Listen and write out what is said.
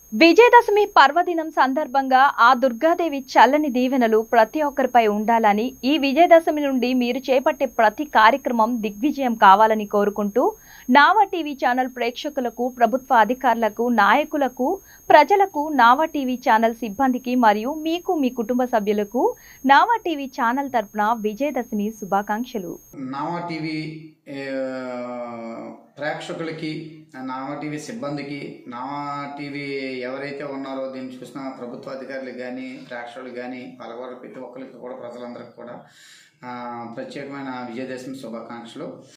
విజయదశమి పర్వదినం సందర్భంగా ఆ దుర్గాదేవి చల్లని దీవెనలు ప్రతి ఒక్కరిపై ఉండాలని ఈ విజయదశమి నుండి మీరు చేపట్టే ప్రతి కార్యక్రమం దిగ్విజయం కావాలని కోరుకుంటూ నావా టీవీ ఛానల్ ప్రేక్షకులకు ప్రభుత్వ అధికారులకు నాయకులకు ప్రజలకు నావా టీవీ ఛానల్ సిబ్బందికి మరియు మీకు మీ కుటుంబ సభ్యులకు నావా టీవీ ఛానల్ తరపున విజయదశమి శుభాకాంక్షలు నావా టీవీ ఏ, ప్రేక్షకులకి నావా టీవీ సిబ్బందికి నావా టీవీ ఎవరైతే ఉన్నారో దీన్ని చూసిన ప్రభుత్వ అధికారులకు కానీ ప్రేక్షకులకు కానీ వాళ్ళ కూడా ప్రతి ఒక్కరికి కూడా ప్రజలందరికీ కూడా ఆ, ప్రత్యేకమైన విజయదశమి శుభాకాంక్షలు